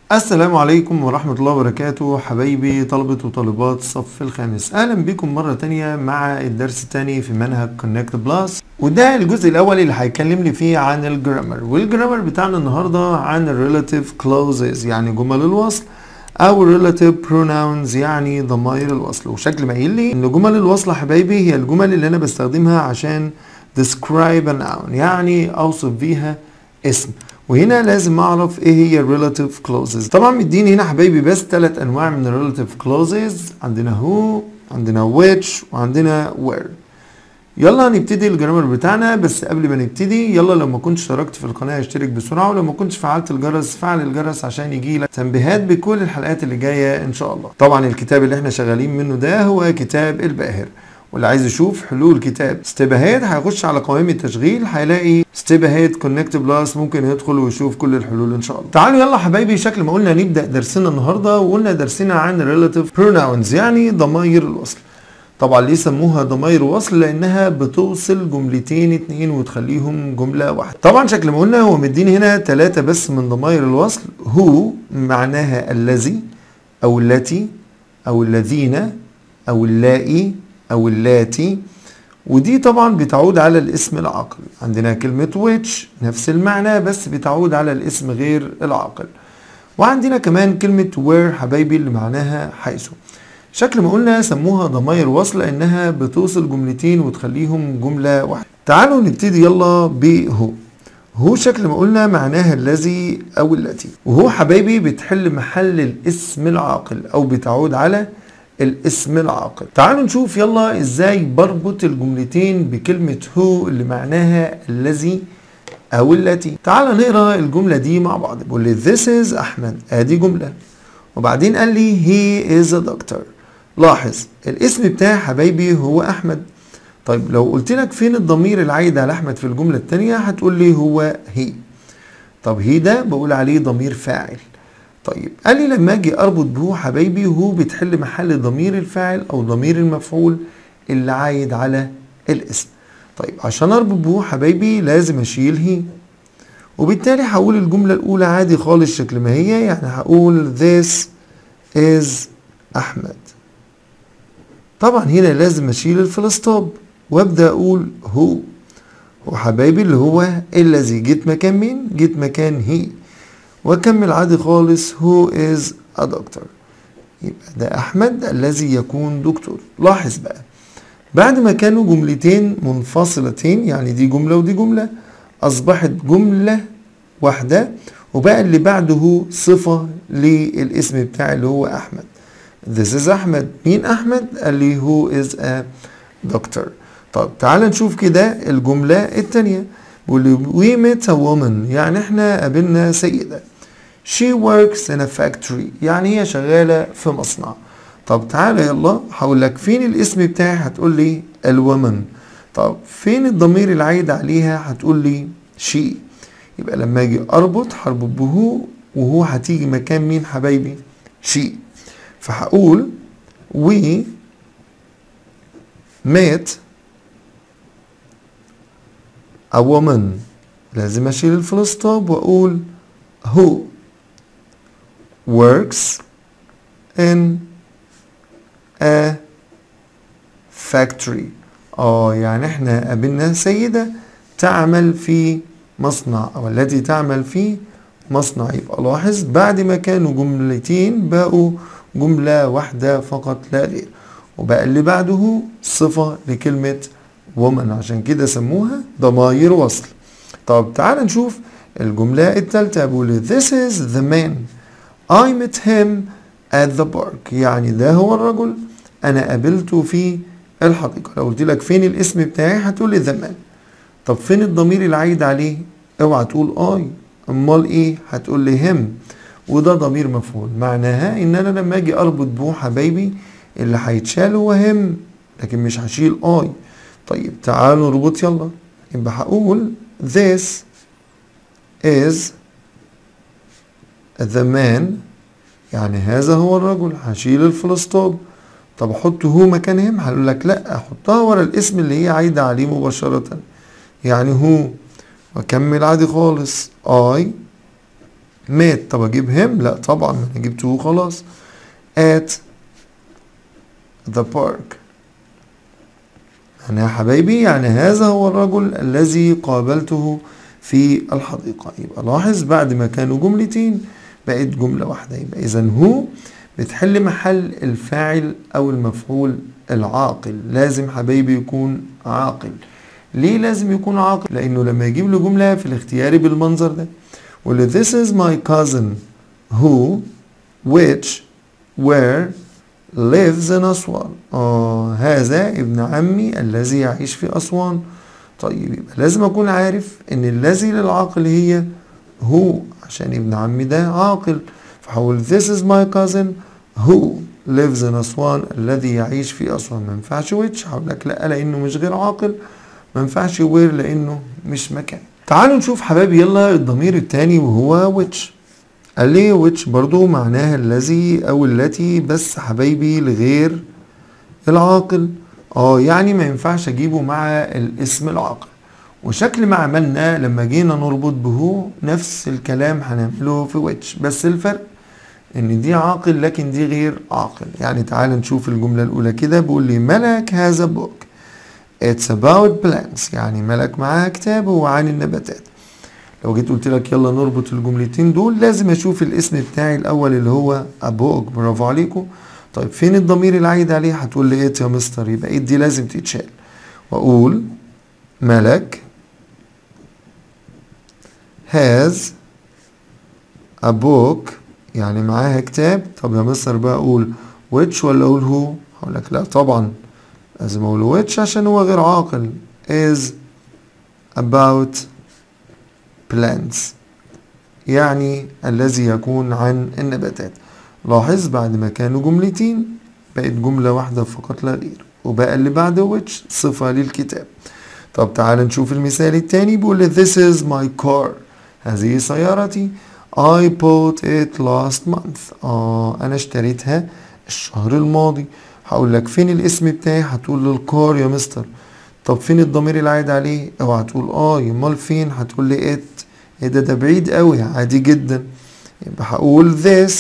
السلام عليكم ورحمة الله وبركاته حبايبي طلبة وطالبات الصف الخامس أهلا بكم مرة تانية مع الدرس التاني في منهج كونكت بلس وده الجزء الأول اللي هيكلم لي فيه عن الجرامر والجرامر بتاعنا النهاردة عن الريلاتيف clauses يعني جمل الوصل أو relative pronouns يعني ضمائر الوصل وشكل ما قايل لي إن جمل الوصل يا حبايبي هي الجمل اللي أنا بستخدمها عشان describe a noun يعني أوصف بيها اسم وهنا لازم اعرف ايه هي relative clauses طبعا مديني هنا حبايبي بس ثلاث انواع من relative clauses عندنا who عندنا which وعندنا where يلا هنبتدي الجرامر بتاعنا بس قبل ما نبتدي يلا لو ما كنتش اشتركت في القناه اشترك بسرعه ولو ما كنتش فعلت الجرس فعل الجرس عشان يجي لك تنبيهات بكل الحلقات اللي جايه ان شاء الله طبعا الكتاب اللي احنا شغالين منه ده هو كتاب الباهر واللي عايز يشوف حلول كتاب ستيب اهيد هيخش على قوائم التشغيل هيلاقي ستيب اهيد كونكت بلس ممكن يدخل ويشوف كل الحلول ان شاء الله تعالوا يلا حبايبي شكل ما قلنا نبدا درسنا النهارده وقلنا درسنا عن relative pronouns يعني ضمائر الوصل طبعا ليه سموها ضمائر وصل لانها بتوصل جملتين اتنين وتخليهم جمله واحده طبعا شكل ما قلنا هو مديني هنا ثلاثه بس من ضمائر الوصل هو معناها الذي او التي او الذين او اللائي او اللاتي ودي طبعا بتعود على الاسم العاقل عندنا كلمة which نفس المعنى بس بتعود على الاسم غير العاقل وعندنا كمان كلمة where حبايبي اللي معناها حيث شكل ما قلنا سموها ضمائر وصل لانها بتوصل جملتين وتخليهم جملة واحدة تعالوا نبتدي يلا بهو هو شكل ما قلنا معناها الذي او التي وهو حبايبي بتحل محل الاسم العاقل او بتعود على الاسم العاقل تعالوا نشوف يلا ازاي بربط الجملتين بكلمة هو اللي معناها الذي او التي تعال نقرا الجملة دي مع بعض بيقول لي this is احمد ادي جملة وبعدين قال لي he is a doctor لاحظ الاسم بتاعي حبايبي هو احمد طيب لو قلت لك فين الضمير العايد على احمد في الجملة التانية هتقول لي هو هي طب هي ده بقول عليه ضمير فاعل طيب قال لي لما اجي اربط به حبايبي هو بتحل محل ضمير الفاعل او ضمير المفعول اللي عايد على الاسم طيب عشان اربط به حبايبي لازم اشيل هي وبالتالي هقول الجملة الأولى عادي خالص شكل ما هي يعني هقول this is أحمد طبعا هنا لازم أشيل الفلسطاب وأبدأ أقول هو وحبايبي اللي هو الذي جيت مكان مين؟ جيت مكان هي واكمل عادي خالص who is a doctor يبقى ده احمد الذي يكون دكتور لاحظ بقى بعد ما كانوا جملتين منفصلتين يعني دي جملة ودي جملة اصبحت جملة واحدة وبقى اللي بعده صفة للاسم بتاعي اللي هو احمد This is احمد مين احمد قال لي who is a doctor طب تعال نشوف كده الجملة التانية بيقول لي we met a woman يعني احنا قابلنا سيدة she works in a factory يعني هي شغالة في مصنع طب تعالى يلا هقول لك فين الاسم بتاعي هتقول لي الومن طب فين الضمير العايد عليها هتقول لي she يبقى لما اجي اربط هربط بهو وهو هتيجي مكان مين حبايبي she فهقول we met a woman لازم اشيل الفلسطاب واقول who works in a factory اه يعني احنا قابلنا سيدة تعمل في مصنع او التي تعمل في مصنع يبقى لاحظ بعد ما كانوا جملتين بقوا جملة واحدة فقط لا غير وبقى اللي بعده صفة لكلمة woman عشان كده سموها ضمائر وصل طب تعال نشوف الجملة التالتة بيقول this is the man I met him at the park يعني ده هو الرجل أنا قابلته في الحديقة لو قلت لك فين الاسم بتاعي هتقول لي the man طب فين الضمير العايد عليه اوعى تقول I امال ايه هتقول لي him وده ضمير مفعول معناها ان انا لما اجي اربط بو حبايبي اللي هيتشال هو him لكن مش هشيل I طيب تعالوا نربط يلا يبقى هقول this is the man يعني هذا هو الرجل هشيل الفلسطاب طب احط هو مكان هم هقول لك لا احطها ورا الاسم اللي هي عايده عليه مباشره يعني هو واكمل عادي خالص I مات طب اجيب him لا طبعا ما انا جبته خلاص at the park أنا يا حبايبي يعني هذا هو الرجل الذي قابلته في الحديقة يبقى لاحظ بعد ما كانوا جملتين بقت جملة واحدة يبقى إذا هو بتحل محل الفاعل أو المفعول العاقل لازم حبايبي يكون عاقل ليه لازم يكون عاقل لأنه لما يجيب له جملة في الاختياري بالمنظر ده يقول this is my cousin who which where lives in أسوان آه هذا ابن عمي الذي يعيش في أسوان طيب يبقى لازم أكون عارف إن الذي للعاقل هي هو عشان ابن عمي ده عاقل فحول this is my cousin who lives in أسوان الذي يعيش في أسوان ما ينفعش which هقول لك لا لأنه مش غير عاقل ما ينفعش where لأنه مش مكان تعالوا نشوف حبايبي يلا الضمير التاني وهو which قال لي which برضو معناها الذي او التي بس حبايبي لغير العاقل اه يعني ما ينفعش اجيبه مع الاسم العاقل وشكل ما عملنا لما جينا نربط به نفس الكلام هنعمله في which بس الفرق ان دي عاقل لكن دي غير عاقل يعني تعال نشوف الجملة الاولى كده بيقول لي ملك هذا book it's about plants يعني ملك معاها كتاب هو عن النباتات لو جيت قلت لك يلا نربط الجملتين دول لازم اشوف الاسم بتاعي الاول اللي هو ابوك برافو عليكم طيب فين الضمير اللي عايد عليه هتقول لي ايه يا مستر يبقى ايه دي لازم تتشال واقول ملك has a book يعني معاها كتاب طب يا مستر بقى اقول which ولا اقول هو هقول لك لا طبعا لازم اقول which عشان هو غير عاقل is about plants يعني الذي يكون عن النباتات لاحظ بعد ما كانوا جملتين بقت جملة واحدة فقط لا غير وبقى اللي بعده which صفة للكتاب طب تعال نشوف المثال التاني بيقول this is my car هذه سيارتي I bought it last month آه أنا اشتريتها الشهر الماضي هقول لك فين الاسم بتاعي هتقول لي الكار يا مستر طب فين الضمير اللي عايد عليه اوعى تقول اه امال فين هتقول لي ات ايه ده ده بعيد قوي عادي جدا يبقى هقول this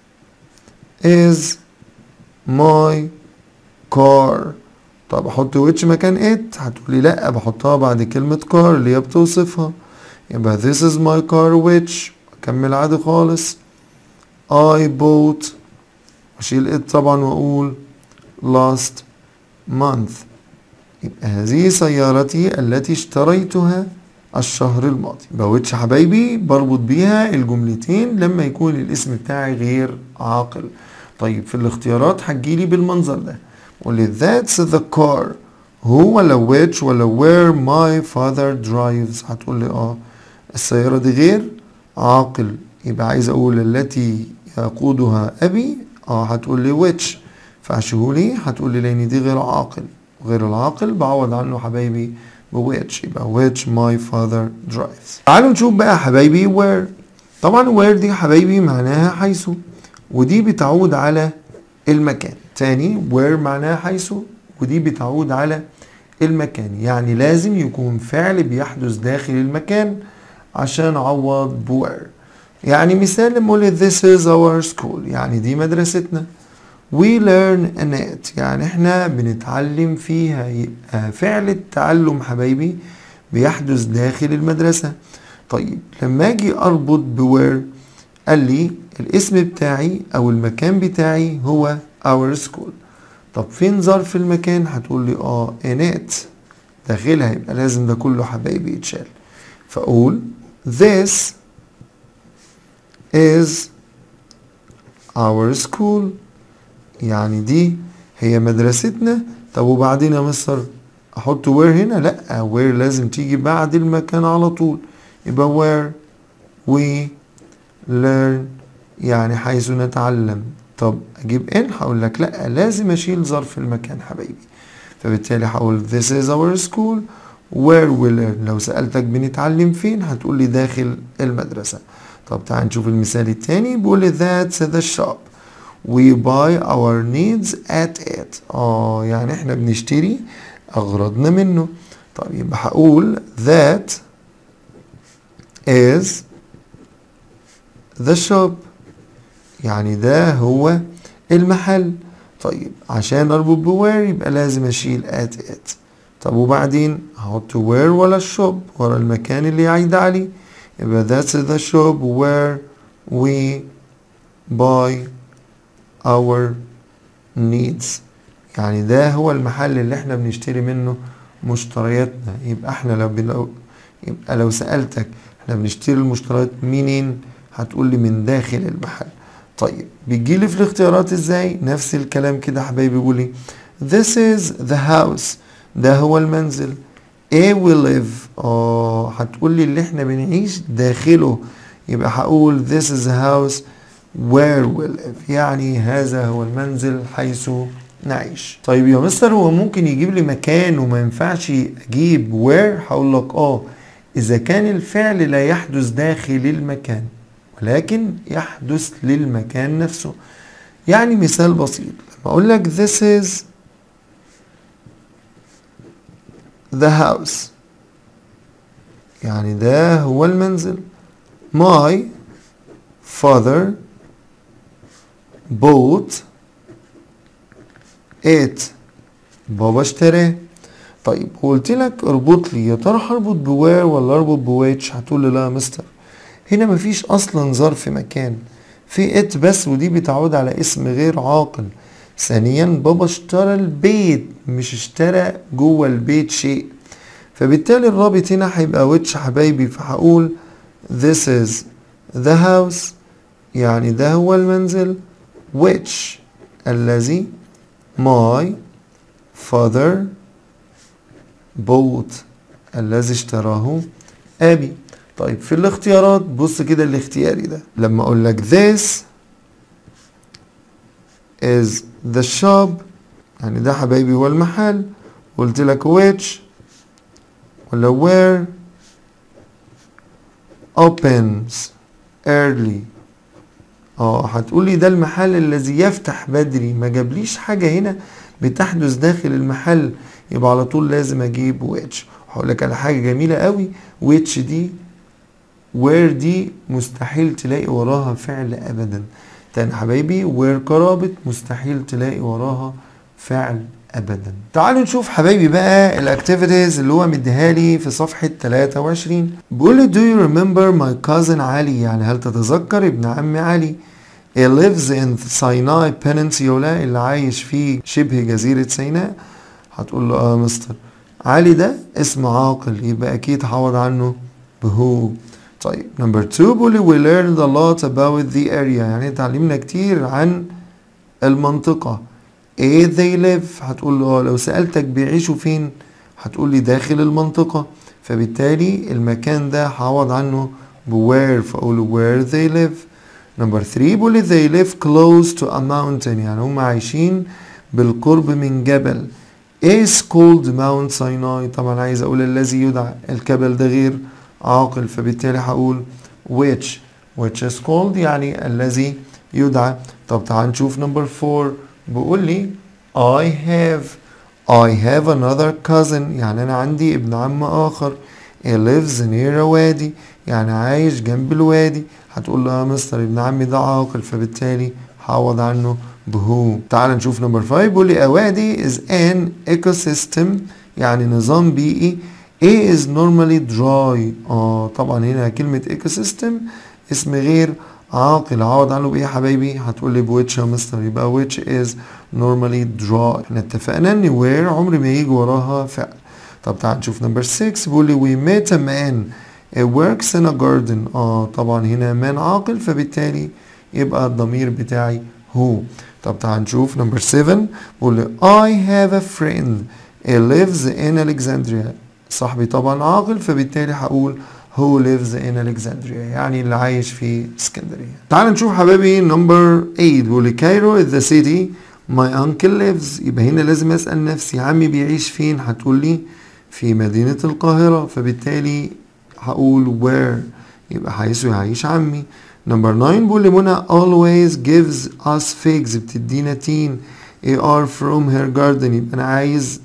is my car طب احط which مكان it هتقولي لا بحطها بعد كلمة car اللي هي بتوصفها يبقى this is my car which اكمل عادي خالص I bought اشيل it طبعا واقول last month يبقى هذه سيارتي التي اشتريتها الشهر الماضي بوتش حبايبي بربط بيها الجملتين لما يكون الاسم بتاعي غير عاقل طيب في الاختيارات هتجيلي بالمنظر ده قولي that's the car هو ولا which ولا where my father drives هتقولي اه السيارة دي غير عاقل يبقى عايز اقول التي يقودها ابي اه هتقولي which فعشهولي هتقولي لان دي غير عاقل غير العاقل بعوض عنه حبايبي بويتش يبقى which my father drives تعالوا نشوف بقى حبايبي where طبعا where دي حبايبي معناها حيث ودي بتعود على المكان تاني where معناها حيث ودي بتعود على المكان يعني لازم يكون فعل بيحدث داخل المكان عشان اعوض بوير يعني مثال لما اقول this is our school يعني دي مدرستنا we learn in it يعني احنا بنتعلم فيها يبقى فعل التعلم حبايبي بيحدث داخل المدرسة طيب لما اجي اربط بوير قال لي الاسم بتاعي او المكان بتاعي هو our school طب فين ظرف المكان هتقول لي اه in it داخلها يبقى لازم ده كله حبايبي يتشال فاقول this is our school يعني دي هي مدرستنا طب وبعدين يا مستر احط وير هنا لا وير لازم تيجي بعد المكان على طول يبقى وير we learn يعني حيث نتعلم طب اجيب ان هقول لك لا لازم اشيل ظرف المكان حبايبي فبالتالي هقول this is our school where we learn لو سألتك بنتعلم فين هتقول لي داخل المدرسة طب تعال نشوف المثال التاني بيقول لي that's the shop we buy our needs at it اه يعني احنا بنشتري اغراضنا منه طيب يبقى هقول that is the shop يعني ده هو المحل طيب عشان اربط بوير يبقى لازم اشيل at it طب وبعدين هحط where ولا الشوب ورا المكان اللي عايد عليه يبقى that's the shop where we buy our needs يعني ده هو المحل اللي احنا بنشتري منه مشترياتنا يبقى احنا لو بنو... يبقى لو سألتك احنا بنشتري المشتريات منين هتقول لي من داخل المحل طيب بيجي لي في الاختيارات ازاي نفس الكلام كده حبايبي بيقول لي this is the house ده هو المنزل A we live اه هتقول لي اللي احنا بنعيش داخله يبقى هقول this is the house where we live يعني هذا هو المنزل حيث نعيش طيب يا مستر هو ممكن يجيب لي مكان وما ينفعش اجيب where هقول لك اه اذا كان الفعل لا يحدث داخل المكان ولكن يحدث للمكان نفسه يعني مثال بسيط لما اقول لك this is the house يعني ده هو المنزل my father bought it بابا اشتراه طيب قلت لك اربط لي يا ترى هربط بوير ولا اربط بويتش هتقول لي لا يا مستر هنا مفيش اصلا ظرف مكان في ات بس ودي بتعود على اسم غير عاقل ثانيا بابا اشترى البيت مش اشترى جوه البيت شيء فبالتالي الرابط هنا هيبقى ويتش حبايبي فهقول this is the house يعني ده هو المنزل which الذي my father bought الذي اشتراه أبي طيب في الاختيارات بص كده الاختياري ده لما أقول لك this is the shop يعني ده حبايبي هو المحل قلت لك which ولا where opens early اه هتقولي ده المحل الذي يفتح بدري ما جابليش حاجة هنا بتحدث داخل المحل يبقى على طول لازم اجيب ويتش هقول لك على حاجة جميلة قوي ويتش دي وير دي مستحيل تلاقي وراها فعل ابدا تاني حبايبي وير قرابط مستحيل تلاقي وراها فعل ابدا تعالوا نشوف حبايبي بقى الاكتيفيتيز اللي هو مديها لي في صفحه 23 بيقول لي do you remember my cousin علي يعني هل تتذكر ابن عمي علي He lives in Sinai Peninsula اللي عايش في شبه جزيرة سيناء هتقول له اه مستر علي ده اسم عاقل يبقى اكيد هعوض عنه بهو طيب نمبر 2 بيقول لي we learned a lot about the area يعني اتعلمنا كتير عن المنطقة ايه they live هتقول له اه لو سألتك بيعيشوا فين هتقول لي داخل المنطقة فبالتالي المكان ده هعوض عنه بوير فاقول where they live نمبر 3 بيقول لي they live close to a mountain يعني هم عايشين بالقرب من جبل is called Mount Sinai طبعا عايز اقول الذي يدعى الجبل ده غير عاقل فبالتالي هقول which which is called يعني الذي يدعى طب تعال نشوف نمبر 4 بيقول لي I have I have another cousin يعني أنا عندي ابن عم آخر He lives near a وادي يعني عايش جنب الوادي هتقول له يا مستر ابن عمي ده عاقل فبالتالي هعوض عنه بهو تعال نشوف نمبر 5 بيقول لي a وادي is an ecosystem يعني نظام بيئي A is normally dry اه طبعا هنا كلمة ecosystem اسم غير عاقل عوض عنه بايه يا حبايبي هتقول لي بويتش يا مستر يبقى which is normally dry احنا اتفقنا ان where عمر ما يجي وراها فعل طب تعال نشوف نمبر 6 بيقول لي we met a man it works in a garden اه طبعا هنا man عاقل فبالتالي يبقى الضمير بتاعي هو طب تعال نشوف نمبر 7 بيقول لي I have a friend he lives in Alexandria صاحبي طبعا عاقل فبالتالي هقول who lives in Alexandria يعني اللي عايش في اسكندرية تعال نشوف حبايبي نمبر 8 بيقول لي كايرو is the city my uncle lives يبقى هنا لازم اسأل نفسي عمي بيعيش فين هتقول لي في مدينة القاهرة فبالتالي هقول where يبقى حيث يعيش عمي نمبر 9 بيقول لي منى always gives us figs بتدينا تين are from her garden يبقى انا عايز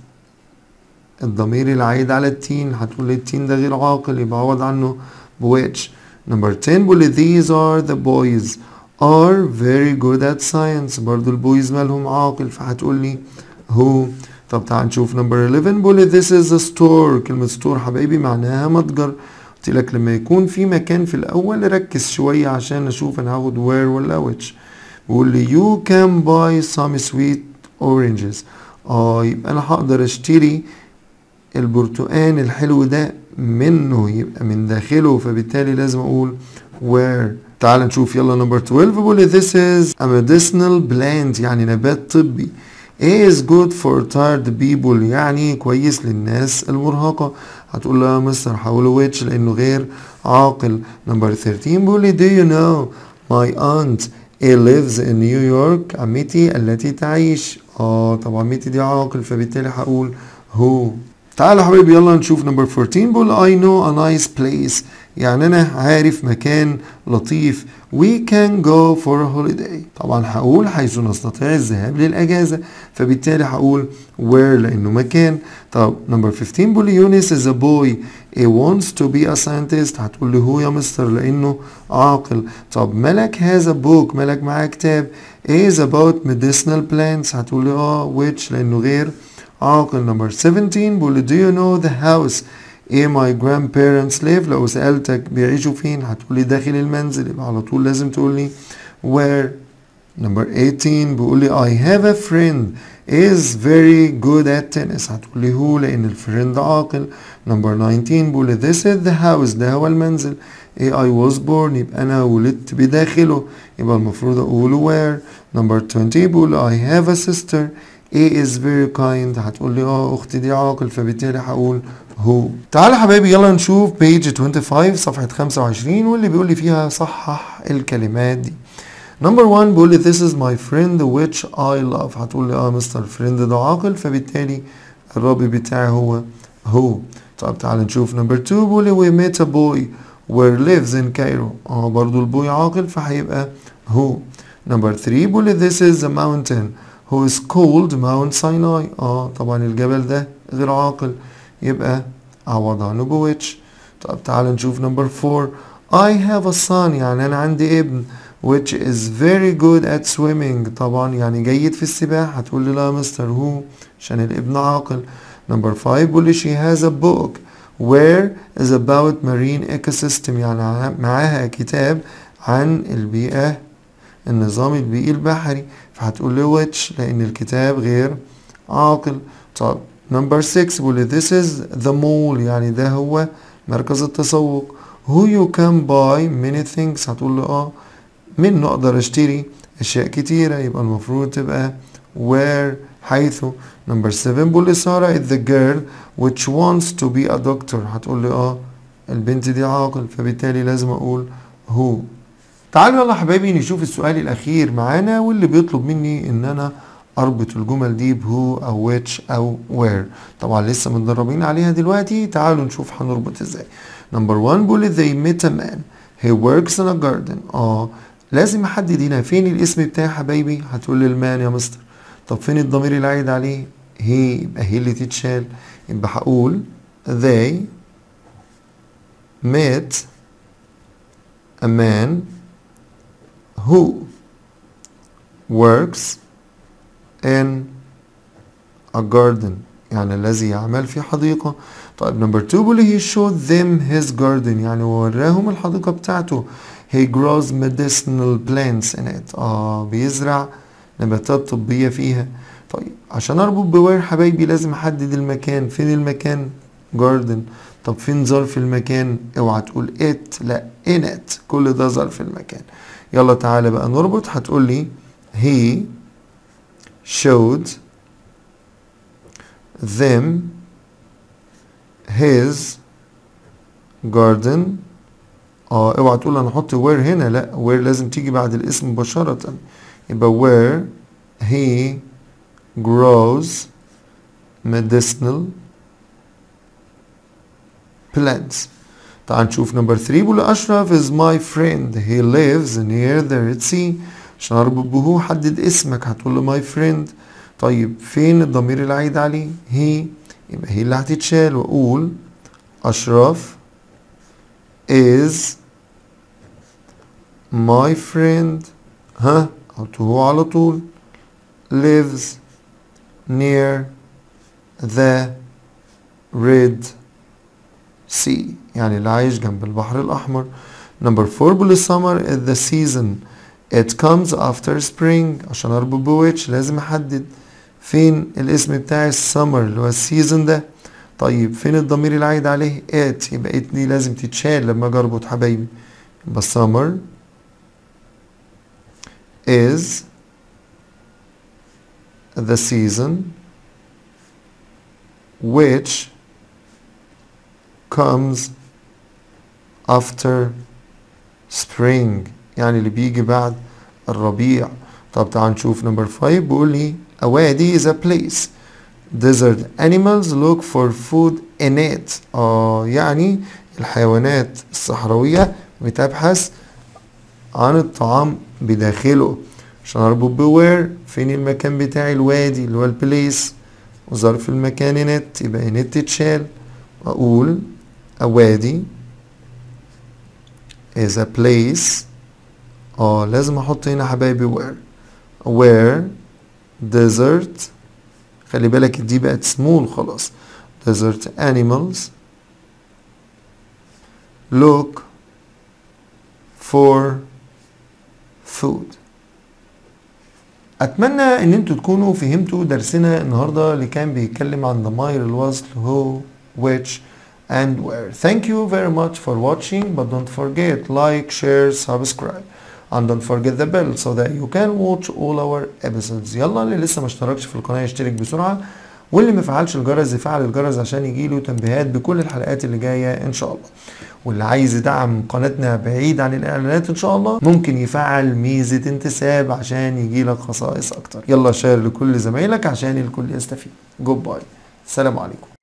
الضمير العايد على التين هتقول لي التين ده غير عاقل يبقى عوض عنه بويتش number 10 بقول لي these are the boys are very good at science برضو البويز مالهم عاقل فهتقول لي who طب تعال نشوف نمبر 11 بقول لي this is a store كلمة store حبايبي معناها متجر قلت لك لما يكون في مكان في الأول ركز شوية عشان أشوف أنا هاخد where ولا which بقول لي you can buy some sweet oranges اه يبقى أنا هقدر أشتري البرتقان الحلو ده منه يبقى من داخله فبالتالي لازم أقول where تعال نشوف يلا نمبر 12 بقول لي this is a medicinal plant يعني نبات طبي A is good for tired people يعني كويس للناس المرهقة هتقول له يا مستر حوله which لأنه غير عاقل نمبر 13 بيقول لي do you know my aunt A lives in New York عمتي التي تعيش اه طبعا عمتي دي عاقل فبالتالي هقول who تعالوا يا حبايبي يلا نشوف نمبر 14 بيقول I know a nice place يعني أنا عارف مكان لطيف we can go for a holiday طبعا هقول حيث نستطيع الذهاب للأجازة فبالتالي هقول where لأنه مكان طب نمبر 15 بيقول لي يونس is a boy he wants to be a scientist هتقول لي هو يا مستر لأنه عاقل طب ملك has a book ملك معاه كتاب is about medicinal plants هتقول لي اه which لأنه غير عاقل نمبر 17 بيقول لي do you know the house ايه my grandparents live لو سألتك بيعيشوا فين هتقول لي داخل المنزل يبقى على طول لازم تقول لي where number 18 بيقول لي I have a friend is very good at tennis هتقول لي هو لأن الفريند عاقل number 19 بيقول لي this is the house ده هو المنزل ايه I was born يبقى أنا ولدت بداخله يبقى المفروض أقول where number 20 بيقول لي I have a sister A is very kind هتقول لي اه اختي دي عاقل فبالتالي هقول هو تعالى حبايبي يلا نشوف page 25 صفحة 25 واللي بيقول لي فيها صحح الكلمات دي نمبر 1 بيقول لي this is my friend which I love هتقول لي اه مستر فريند ده عاقل فبالتالي الرابط بتاعي هو هو طب تعالى نشوف نمبر 2 بيقول لي we met a boy where lives in Cairo اه برضو البوي عاقل فهيبقى هو نمبر 3 بيقول لي this is a mountain who is called Mount Sinai اه طبعا الجبل ده غير عاقل يبقى عوض عنه بويتش طب تعال نشوف نمبر 4 I have a son يعني أنا عندي ابن which is very good at swimming طبعا يعني جيد في السباحة هتقول لي لا يا مستر هو عشان الابن عاقل نمبر 5 بيقول لي she has a book where is about marine ecosystem يعني معاها كتاب عن البيئة النظام البيئي البحري فهتقول لي which لأن الكتاب غير عاقل طب نمبر 6 بيقول لي this is the mall يعني ده هو مركز التسوق who you can buy many things هتقول لي اه منه اقدر اشتري اشياء كتيرة يبقى المفروض تبقى where حيث نمبر 7 بيقول لي سارة is the girl which wants to be a doctor هتقول لي اه البنت دي عاقل فبالتالي لازم اقول who تعالوا يلا حبايبي نشوف السؤال الاخير معانا واللي بيطلب مني ان انا اربط الجمل دي بهو او which او where طبعا لسه متدربين عليها دلوقتي تعالوا نشوف هنربط ازاي نمبر 1 بيقول لي they met a man he works in a garden اه لازم احدد هنا فين الاسم بتاعي حبايبي هتقول لي المان يا مستر طب فين الضمير اللي عايد عليه هي يبقى هي اللي تتشال يبقى هقول they met a man who works in a garden يعني الذي يعمل في حديقة طيب نمبر 2 بيقول he showed them his garden يعني وراهم الحديقة بتاعته he grows medicinal plants in it اه بيزرع نباتات طبية فيها طيب عشان اربط بوير حبايبي لازم احدد المكان فين المكان garden طب فين ظرف المكان اوعى تقول it لا in it كل ده ظرف المكان يلا تعالى بقى نربط هتقول لي he showed them his garden اه اوعى تقول انا احط where هنا لا where لازم تيجي بعد الاسم مباشرة يبقى where he grows medicinal plants تعال نشوف نمبر 3 بيقول أشرف is my friend he lives near the Red Sea عشان أربط به حدد اسمك هتقول له my friend طيب فين الضمير اللي عايد عليه he يبقى هي اللي هتتشال وأقول أشرف is my friend ها حطوه على طول lives near the red sea يعني اللي عايش جنب البحر الأحمر number four بيقول summer is the season it comes after spring عشان أربط بويتش لازم أحدد فين الاسم بتاع السمر اللي هو السيزون ده طيب فين الضمير اللي عايد عليه ات يبقى ات دي لازم تتشال لما اجي اربط حبايبي يبقى summer is the season which comes after spring يعني اللي بيجي بعد الربيع طب تعال نشوف نمبر 5 بيقول لي a وادي is a place desert animals look for food in it اه يعني الحيوانات الصحراوية بتبحث عن الطعام بداخله عشان اربط بوير فين المكان بتاعي الوادي اللي هو البليس وظرف المكان نت يبقى نت تتشال واقول a وادي is a place اه لازم احط هنا حبايبي where where desert خلي بالك دي بقت سمول خلاص desert animals look for food اتمنى ان انتوا تكونوا فهمتوا درسنا النهارده اللي كان بيتكلم عن ضمائر الوصل who which and where thank you very much for watching but don't forget like share subscribe and don't forget the bell so that you can watch all our episodes يلا اللي لسه ما اشتركش في القناه يشترك بسرعه واللي ما فعلش الجرس يفعل الجرس عشان يجيله تنبيهات بكل الحلقات اللي جايه ان شاء الله واللي عايز يدعم قناتنا بعيد عن الاعلانات ان شاء الله ممكن يفعل ميزه انتساب عشان يجيلك خصائص اكتر يلا شير لكل زمايلك عشان الكل يستفيد جود باي السلام عليكم